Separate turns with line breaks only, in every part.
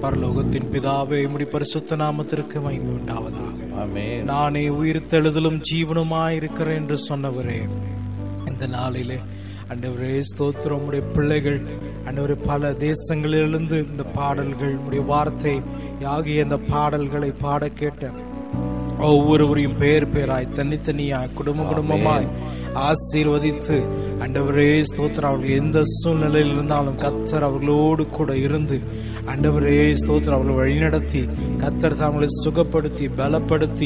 பரலோகத்தின் பிதாவே உம்முடைய பரிசுத்த நாமத்திற்கு மகிமை உண்டாவதாக
ஆமென்
நானே உயிர்த்தெழுதலும் ஜீவனுமாயிருக்கிறேன் என்று சொன்னவரே இந்த நாளிலே அண்டவரே ஸ்தோத்திரம் உடைய பிள்ளைகள் அண்டவரே பல தேசங்களிலிருந்து இந்த பாடல்கள் உடைய வார்த்தை ஆகிய இந்த பாடல்களை பாட கேட்ட ஒவ்வொருவரையும் பேர் பேராய் தனித்தனியாய் குடும்ப குடும்பமாய் ஆசீர்வதித்து அண்டவரே ஸ்தோத்திரம் அவர்கள் எந்த சூழ்நிலையில் இருந்தாலும் கத்தர் அவர்களோடு கூட இருந்து அண்டவரே ஸ்தோத்திரம் அவர்களை வழிநடத்தி கத்தர் தங்களை சுகப்படுத்தி பலப்படுத்தி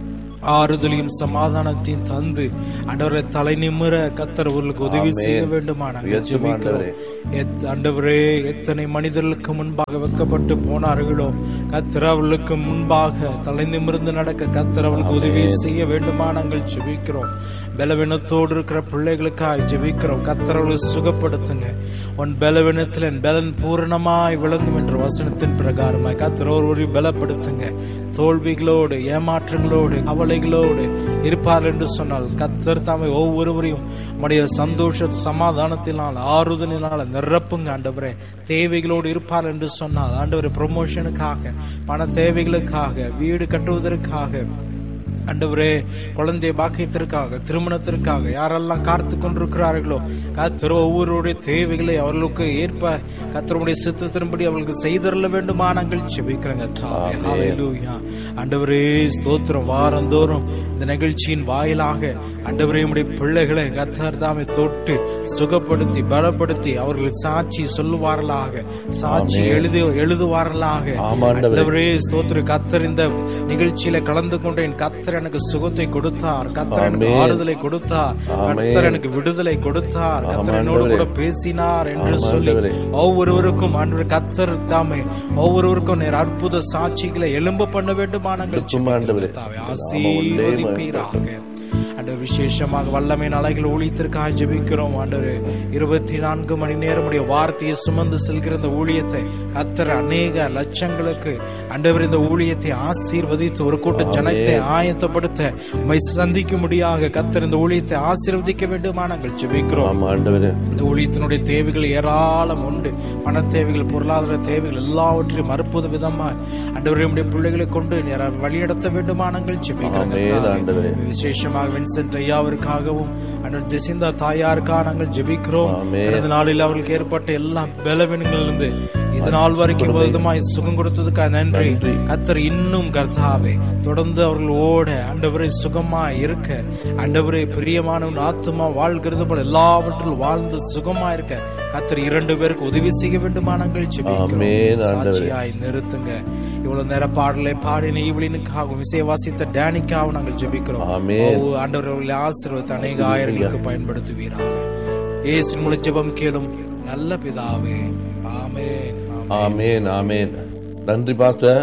ஆறுதலையும் சமாதானத்தையும் தந்து அண்டவரை தலை நிமிர கத்தர் அவர்களுக்கு உதவி செய்ய வேண்டுமா நாங்கள்
உயர்த்தும்
ஜெபிக்கிறோம் எத்- ஆண்டவரே எத்தனை மனிதர்களுக்கு முன்பாக வெக்கப்பட்டு போனார்களோ கத்தர் அவர்களுக்கு முன்பாக தலை நிமிர்ந்து நடக்க கத்தர் அவர்களுக்கு உதவி செய்ய வேண்டுமா நாங்கள் ஜெபிக்கிறோம் பலவீனத்தோடு இருக்கிற பிள்ளைகளுக்காக ஜெபிக்கிறோம் கத்தர் அவர்களை சுகப்படுத்துங்க உன் பலவீனத்தில் என் பலன் பூரணமாய் விளங்கும் என்ற வசனத்தின் பிரகாரமாய் கத்தர் ஒருவரை பலப்படுத்துங்க தோல்விகளோடு ஏமாற்றங்களோடு கவலைகளோடு இருப்பார் என்று சொன்னால் கத்தர் தாமே ஒவ்வொருவரையும் உடைய சந்தோஷ சமாதானத்தினால் ஆறுதலினால் நிரப்புங்க ஆண்டவரே தேவைகளோடு இருப்பார் என்று சொன்னால் ஆண்டவரே ப்ரொமோஷனுக்காக பண தேவைகளுக்காக வீடு கட்டுவதற்காக ஆண்டவரே குழந்தை பாக்கியத்திற்காக திருமணத்திற்காக யாரெல்லாம் காத்து கொண்டிருக்கிறார்களோ கத்தர் ஒவ்வொருடைய தேவைகளை அவர்களுக்கு ஏற்ப கத்தருடைய சித்தத்தின்படி அவர்களுக்கு செய்தரல வேண்டுமா நாங்கள் செபிக்கிறோங்க தாவே. ஹalleluya. ஆண்டவரே ஸ்தோத்திரம் வாரந்தோறும் இந்த நிகழ்ச்சியின் வாயிலாக ஆண்டவரே உம்முடைய பிள்ளைகளை கத்தர் தாமே தொட்டு சுகப்படுத்தி பலப்படுத்தி அவர்கள் சாட்சி சொல்லுவார்களாக சாட்சி எழுதி எழுதுவார்களாக
ஆமா, ஆண்டவரே.
ஆண்டவரே ஸ்தோத்திர கத்தர் இந்த நிகழ்ச்சியில கலந்து கொண்டேன் கத்தர் எனக்கு சுகத்தை கொடுத்தார் கத்தர் எனக்கு
ஆமென்.
ஆறுதலை கொடுத்தார்
ஆமென்.
கத்தர் எனக்கு விடுதலை கொடுத்தார் கத்தர் என்னோடு கூட பேசினார் என்று
ஆமா,
சொல்லி
ஆண்டவரே.
ஒவ்வொருவருக்கும் ஆண்டவர் கத்தர் தாமே ஒவ்வொருவருக்கும் நேர் அற்புத சாட்சிகளை எலும்ப பண்ண வேண்டுமா நாங்கள்
இருக்கும் ஆண்டவரே.
ஜெபிக்கிறோம். கர்த்தாவே, ஆசீர்வதிப்பீராக ஆண்டவர் விசேஷமாக வல்லமை அலைகள் ஊழியத்திற்காக ஜெபிக்கிறோம் ஆண்டவர் இருபத்தி நான்கு மணி நேரம் உடைய வார்த்தையை சுமந்து செல்கிற இந்த ஊழியத்தை கத்தர் அநேக லட்சங்களுக்கு ஆண்டவர் இந்த ஊழியத்தை ஆசீர்வதித்து ஒரு கூட்ட ஜனத்தை ஆயத்தப்படுத்த உம்மை சந்திக்கும்படியாக கத்தர் இந்த ஊழியத்தை ஆசீர்வதிக்க வேண்டுமா நாங்கள் ஜெபிக்கிறோம்
ஆமா ஆண்டவரே
இந்த ஊழியத்தினுடைய தேவைகள் ஏராளம் உண்டு பண தேவைகள் பொருளாதார தேவைகள் எல்லாவற்றையும் அற்புத விதமாய் ஆண்டவருடைய பிள்ளைகளை கொண்டு நேரா வழிநடத்த வேண்டுமா நாங்கள் ஜெபிக்கிறோம்
ஆமென்,
கர்த்தாவே.
ஆண்டவரே.
விசேஷமாக வின்சென்ட் ஐயாவிற்காகவும் அண்ணன் ஜெசிந்தா தாயாருக்காக நாங்கள் ஜெபிக்கிறோம்
ஆமென்.
கடந்த நாளில் அவர்களுக்கு ஏற்பட்ட எல்லா பலவீனங்களிலிருந்து இது நாள் வரைக்கும் விதமாய் சுகம் கொடுத்ததுக்காக நன்றி கத்தர் இன்னும் கர்த்தாவே தொடர்ந்து அவர்கள் ஓட ஆண்டவரை சுகமாய் இருக்க ஆண்டவரை பிரியமானவன் ஆத்துமா வாழ்கிறது போல எல்லாவற்றிலும் வாழ்ந்து சுகமா இருக்க கத்தர் இரண்டு பேருக்கு உதவி செய்ய வேண்டுமா நாங்கள் ஜெபிக்கிறோம்
ஆமென், ஆண்டவரே.
சாட்சியாய் நிறுத்துங்க இவ்வளவு நேர பாடலை பாடின ஈவலினுக்காகவும் இசை வாசித்த டேனிக்காகவும் நாங்கள் ஜெபிக்கிறோம்
ஆமென்.
ஓ, ஆண்டவர் அவர்களை ஆசீர்வதித்து அநேக ஆயிரங்களுக்கு பயன்படுத்துவீராக இயேசு மூலம் ஜெபம் கேளும் நல்ல பிதாவே ஆமென் ஆமென்.
ஆமேன் ஆமேன் நன்றி பாஸ்டர்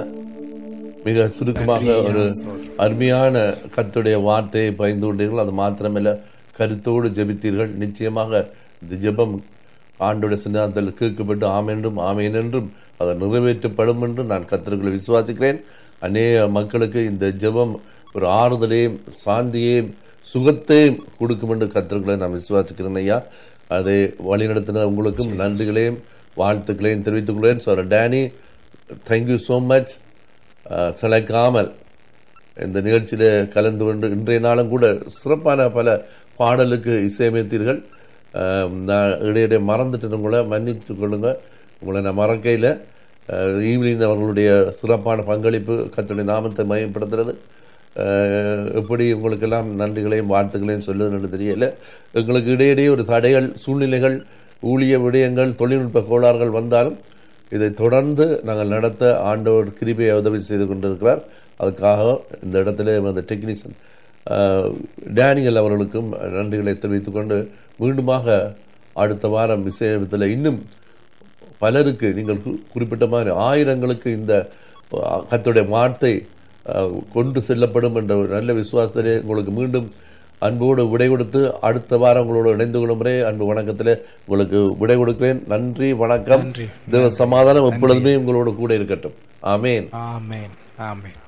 மிக சுருக்கமாக
நன்றி,
ஒரு
ஸ்தோத்திரம்.
அருமையான கத்துடைய வார்த்தையை பயந்து கொண்டீர்கள் அது மாத்திரமல்ல கருத்தோடு ஜெபித்தீர்கள் நிச்சயமாக இந்த ஜெபம் ஆண்டோட சின்னாந்தத்தில் கேட்கப்பட்டு ஆமென்றும் ஆமேன் என்றும் அது நிறைவேற்றப்படும் என்று நான் கத்தர்களை விசுவாசிக்கிறேன் அநேக மக்களுக்கு இந்த ஜெபம் ஒரு ஆறுதலையும் சாந்தியையும் சுகத்தையும் கொடுக்கும் என்று கத்தர்களை நான் விசுவாசிக்கிறேன் ஐயா அதை வழிநடத்தின உங்களுக்கும் நன்றிகளையும் வாழ்த்துக்களையும் தெரிவித்துக் கொள்கிறேன் sir Danny thank you so much சிலைக்காமல் இந்த நிகழ்ச்சியில் கலந்து கொண்டு இன்றைய நாளும் கூட சிறப்பான பல பாடலுக்கு இசையமைத்தீர்கள் அஹ், நான் இடையிடையே மறந்துட்டேன் உங்களை மன்னித்து கொள்ளுங்க உங்களை நான் மறக்கையில் ஈவினிங் அவர்களுடைய சிறப்பான பங்களிப்பு கத்துடைய நாமத்தை மையப்படுத்துறது அஹ், எப்படி உங்களுக்கெல்லாம் நன்றிகளையும் வாழ்த்துக்களையும் சொல்லுதுன்னு தெரியல எங்களுக்கு இடையிடையே ஒரு தடைகள் சூழ்நிலைகள் ஊழிய விடயங்கள் தொழில்நுட்ப கோளாறுகள் வந்தாலும் இதை தொடர்ந்து நாங்கள் நடத்த ஆண்டவர் கிருபையை உதவி செய்து கொண்டிருக்கிறார் அதுக்காக இந்த இடத்துல அந்த டெக்னீஷியன் டேனியல் அவர்களுக்கும் நன்றிகளை தெரிவித்துக் கொண்டு மீண்டுமாக அடுத்த வாரம் விஷயத்தில் இன்னும் பலருக்கு நீங்கள் கு- குறிப்பிட்ட மாதிரி ஆயிரங்களுக்கு இந்த அஹ், கர்த்தருடைய வார்த்தை அஹ், கொண்டு செல்லப்படும் என்ற ஒரு நல்ல விசுவாசத்திலே உங்களுக்கு மீண்டும் அன்போடு விடை கொடுத்து அடுத்த வாரம் உங்களோடு இணைந்து கொள்ளும் முறை அன்பு வணக்கத்திலே உங்களுக்கு விடை கொடுக்கிறேன் நன்றி வணக்கம்
நன்றி.
தேவ சமாதானம் எப்பொழுதுமே உங்களோடு கூட இருக்கட்டும் ஆமேன்
ஆமென் ஆமென்